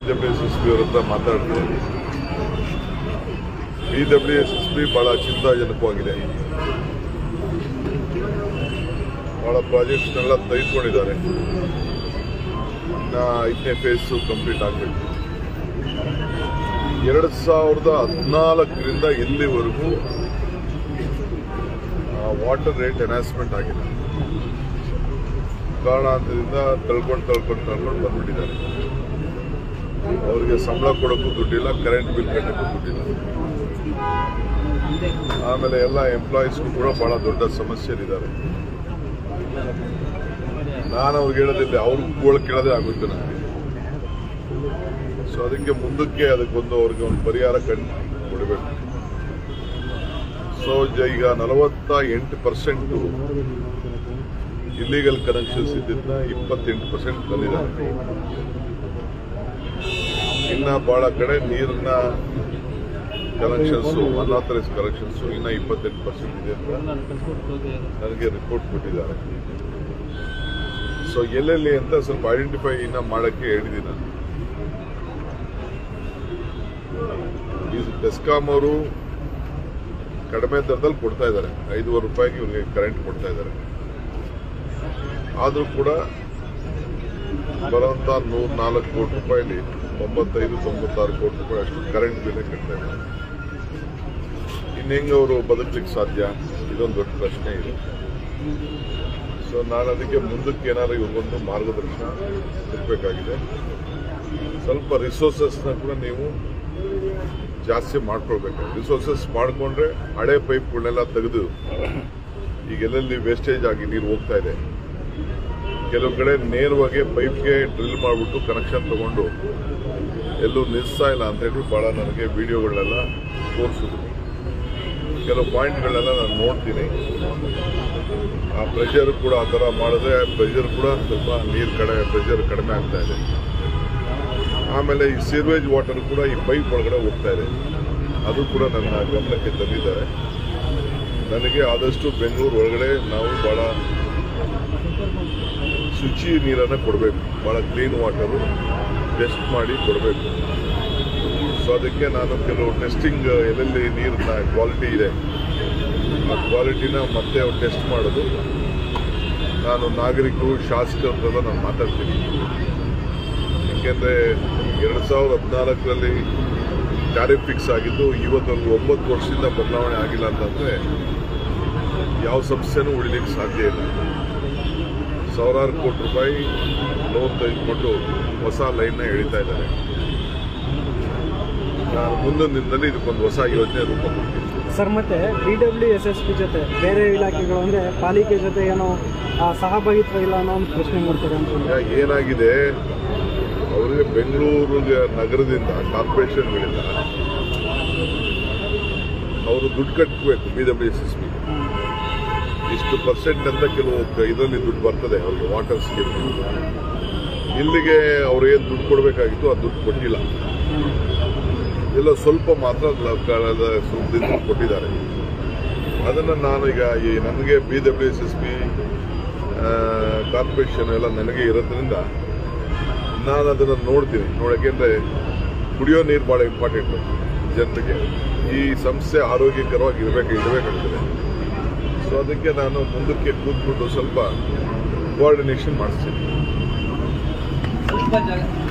W S S P ಅವ್ರ ಹತ್ರ ಮಾತಾಡ್ತೀನಿ B W S S P ಬಹಳ ಚಿಂತಾಜನಕವಾಗಿದೆ ಬಹಳ ಪ್ರಾಜೆಕ್ಟ್ಸ್ನೆಲ್ಲ ತೆಗೆದುಕೊಂಡಿದ್ದಾರೆ ಇನ್ನ ಐದನೇ ಫೇಸು ಕಂಪ್ಲೀಟ್ ಆಗಬೇಕು ಎರಡು ಸಾವಿರದ ಹದಿನಾಲ್ಕರಿಂದ ಇಲ್ಲಿವರೆಗೂ ವಾಟರ್ ರೇಟ್ ಎನ್ಹಾನ್ಸ್ಮೆಂಟ್ ಆಗಿಲ್ಲ ಕಾರಣಾಂತರದಿಂದ ತಳ್ಕೊಂಡು ತಳ್ಕೊಂಡು ತಳ್ಕೊಂಡು ಬಂದ್ಬಿಟ್ಟಿದ್ದಾರೆ ಅವರಿಗೆ ಸಂಬಳ ಕೊಡೋಕ್ಕೂ ದುಡ್ಡಿಲ್ಲ ಕರೆಂಟ್ ಬಿಲ್ ಕಟ್ಟೋಕ್ಕೂ ದುಡ್ಡಿಲ್ಲ ಆಮೇಲೆ ಎಲ್ಲ ಎಂಪ್ಲಾಯೀಸ್ಗೂ ಕೂಡ ಬಹಳ ದೊಡ್ಡ ಸಮಸ್ಯೆಲಿದ್ದಾರೆ ನಾನು ಅವ್ರಿಗೆ ಹೇಳೋದಿಲ್ಲ ಅವ್ರಿಗೆ ಕೂಡ ಕೇಳೋದೇ ಆಗೋಯ್ತು ನನಗೆ ಸೊ ಅದಕ್ಕೆ ಮುಂದಕ್ಕೆ ಅದಕ್ಕೊಂದು ಅವ್ರಿಗೆ ಒಂದು ಪರಿಹಾರ ಕಂಡು ಕೊಡಬೇಕು ಸೊ ಈಗ ನಲವತ್ತ ಎಂಟು ಪರ್ಸೆಂಟು ಇಲ್ಲಿಗಲ್ ಕನೆಕ್ಷನ್ಸ್ ಇದ್ದಿದ್ದ ಇಪ್ಪತ್ತೆಂಟು ಪರ್ಸೆಂಟ್ ತಂದಿದ್ದಾರೆ ಇನ್ನ ಬಹಳ ಕಡೆ ನೀರಿನ ಕನೆಕ್ಷನ್ಸ್ ಅನ್ಆಥರೈಸ್ ಕನೆಕ್ಷನ್ಸ್ ಇನ್ನ ಇಪ್ಪತ್ತೆಂಟು ಪರ್ಸೆಂಟ್ ಇದೆ ಅಂತ ನನಗೆ ರಿಪೋರ್ಟ್ ಕೊಟ್ಟಿದ್ದಾರೆ ಸೊ ಎಲ್ಲೆಲ್ಲಿ ಅಂತ ಸ್ವಲ್ಪ ಐಡೆಂಟಿಫೈ ಇನ್ನ ಮಾಡಕ್ಕೆ ಹೇಳಿದ್ದೀನಿ ನಾನು ಈ ಬೆಸ್ಕಾಂ ಅವರು ಕಡಿಮೆ ದರದಲ್ಲಿ ಕೊಡ್ತಾ ಇದ್ದಾರೆ ಐದೂವರೆ ರೂಪಾಯಿಗೆ ಇವ್ರಿಗೆ ಕರೆಂಟ್ ಕೊಡ್ತಾ ಇದ್ದಾರೆ ಆದರೂ ಕೂಡ ಬರೋಂಥ ನೂರ ನಾಲ್ಕು ಕೋಟಿ ರೂಪಾಯಿಲಿ ತೊಂಬತ್ತೈದು ತೊಂಬತ್ತಾರು ಕೋಟಿ ರೂಪಾಯಿ ಅಷ್ಟು ಕರೆಂಟ್ ಬಿಲ್ ಕಟ್ತಾ ಇದ್ದಾರೆ ಇನ್ನು ಹೆಂಗೆ ಅವರು ಬದುಕಲಿಕ್ಕೆ ಸಾಧ್ಯ ಇದೊಂದು ದೊಡ್ಡ ಪ್ರಶ್ನೆ ಇದೆ ಸೊ ನಾನು ಅದಕ್ಕೆ ಮುಂದಕ್ಕೆ ಏನಾದ್ರು ಇವ್ರಿಗೊಂದು ಮಾರ್ಗದರ್ಶನ ಇರಬೇಕಾಗಿದೆ ಸ್ವಲ್ಪ ರಿಸೋರ್ಸಸ್ನ ಕೂಡ ನೀವು ಜಾಸ್ತಿ ಮಾಡ್ಕೊಳ್ಬೇಕು ರಿಸೋರ್ಸಸ್ ಮಾಡಿಕೊಂಡ್ರೆ ಹಳೆ ಪೈಪ್ಗಳನ್ನೆಲ್ಲ ತೆಗೆದು ಈಗ ಎಲ್ಲೆಲ್ಲಿ ವೇಸ್ಟೇಜ್ ಆಗಿ ನೀರು ಹೋಗ್ತಾ ಇದೆ ಕೆಲವು ಕಡೆ ನೇರವಾಗಿ ಪೈಪ್ಗೆ ಡ್ರಿಲ್ ಮಾಡಿಬಿಟ್ಟು ಕನೆಕ್ಷನ್ ತಗೊಂಡು ಎಲ್ಲೂ ನಿಲ್ಲಿಸ್ತಾ ಇಲ್ಲ ಅಂತ ಹೇಳಿ ಭಾಳ ನನಗೆ ವಿಡಿಯೋಗಳನ್ನೆಲ್ಲ ತೋರಿಸಿದ್ರು ಕೆಲವು ಪಾಯಿಂಟ್ಗಳನ್ನೆಲ್ಲ ನಾನು ನೋಡ್ತೀನಿ ಆ ಪ್ರೆಷರ್ ಕೂಡ ಆ ಥರ ಮಾಡಿದ್ರೆ ಪ್ರೆಷರ್ ಕೂಡ ಸ್ವಲ್ಪ ನೀರು ಕಡೆ ಪ್ರೆಷರ್ ಕಡಿಮೆ ಆಗ್ತಾ ಇದೆ ಆಮೇಲೆ ಈ ಸೀರ್ವೇಜ್ ವಾಟರ್ ಕೂಡ ಈ ಪೈಪ್ ಒಳಗಡೆ ಹೋಗ್ತಾ ಇದೆ ಅದು ಕೂಡ ನನ್ನ ಗಮನಕ್ಕೆ ತಂದಿದ್ದಾರೆ ನನಗೆ ಆದಷ್ಟು ಬೆಂಗಳೂರು ಒಳಗಡೆ ನಾವು ಭಾಳ ಶುಚಿ ನೀರನ್ನು ಕೊಡಬೇಕು ಭಾಳ ಕ್ಲೀನ್ ವಾಟರು ಟೆಸ್ಟ್ ಮಾಡಿ ಕೊಡಬೇಕು ಸೊ ಅದಕ್ಕೆ ನಾನು ಕೆಲವು ಟೆಸ್ಟಿಂಗ್ ಎಲ್ಲೆಲ್ಲಿ ನೀರಿನ ಕ್ವಾಲಿಟಿ ಇದೆ ಆ ಕ್ವಾಲಿಟಿನ ಮತ್ತೆ ಟೆಸ್ಟ್ ಮಾಡೋದು ನಾನು ನಾಗರಿಕರು ಶಾಸಕರನ್ನೆಲ್ಲ ನಾನು ಮಾತಾಡ್ತೀನಿ ಯಾಕೆಂದರೆ ಎರಡು ಸಾವಿರದ ಹದಿನಾಲ್ಕರಲ್ಲಿ ಟ್ಯಾರಿಫ್ ಫಿಕ್ಸ್ ಆಗಿದ್ದು ಇವತ್ತೊಂದು ಒಂಬತ್ತು ವರ್ಷದಿಂದ ಬದಲಾವಣೆ ಆಗಿಲ್ಲ ಅಂತಂದರೆ ಯಾವ ಸಂಸ್ಥೆನೂ ಉಳಿಲಿಕ್ಕೆ ಸಾಧ್ಯ ಇಲ್ಲ ಸಾವಿರಾರು ಕೋಟಿ ರೂಪಾಯಿ ಲೋನ್ ತೆಗೆದುಕೊಂಡು ಹೊಸ ಲೈನ್ನ ಎಳಿತಾ ಇದ್ದಾರೆ ನಾನು ಮುಂದಿನ ದಿನದಲ್ಲಿ ಇದಕ್ಕೊಂದು ಹೊಸ ಯೋಜನೆ ರೂಪ ಕೊಡ್ತೀನಿ ಸರ್ ಮತ್ತೆ B W S S P ಜೊತೆ ಬೇರೆ ಇಲಾಖೆಗಳು ಅಂದರೆ ಪಾಲಿಕೆ ಜೊತೆ ಏನೋ ಆ, ಸಹಭಾಗಿತ್ವ ಇಲ್ಲ ಅನ್ನೋ ಒಂದು ಪ್ರಶ್ನೆ ಮಾಡ್ತಾರೆ ಅಂತ ಈಗ ಏನಾಗಿದೆ ಅವರಿಗೆ ಬೆಂಗಳೂರು ನಗರದಿಂದ ಕಾರ್ಪೊರೇಷನ್ಗಳಿಂದ ಅವರು ದುಡ್ಡು ಕಟ್ಟಬೇಕು B W S S P ಇಷ್ಟು ಪರ್ಸೆಂಟ್ ಅಂತ ಕೆಲವು ಇದರಲ್ಲಿ ದುಡ್ಡು ಬರ್ತದೆ ಅವ್ರಿಗೆ ವಾಟರ್ ಸ್ಕೀಮ್ ಇಲ್ಲಿಗೆ ಅವ್ರು ಏನು ದುಡ್ಡು ಕೊಡಬೇಕಾಗಿತ್ತು ಆ ದುಡ್ಡು ಕೊಟ್ಟಿಲ್ಲ ಎಲ್ಲ ಸ್ವಲ್ಪ ಮಾತ್ರ ಲ- ಕಳೆದ ಸ್ವಲ್ಪ ದಿನ ಕೊಟ್ಟಿದ್ದಾರೆ ಅದನ್ನು ನಾನು ಈಗ ಈ ನನಗೆ B W S S P corporation ಎಲ್ಲ ನನಗೆ ಇರೋದ್ರಿಂದ ನಾನು ಅದನ್ನು ನೋಡ್ತೀನಿ ನೋಡೋಕೆಂದ್ರೆ ಕುಡಿಯೋ ನೀರು ಭಾಳ ಇಂಪಾರ್ಟೆಂಟು ಜನರಿಗೆ ಈ ಸಂಸ್ಥೆ ಆರೋಗ್ಯಕರವಾಗಿ ಇರಬೇಕು ಇರಬೇಕಾಗ್ತದೆ ಸೊ ಅದಕ್ಕೆ ನಾನು ಮುಂದಕ್ಕೆ ಕೂತ್ಬಿಟ್ಟು ಸ್ವಲ್ಪ ಕೋಆರ್ಡಿನೇಷನ್ ಮಾಡಿಸ್ತೀನಿ ಸ್ವಲ್ಪ ಜಾಗ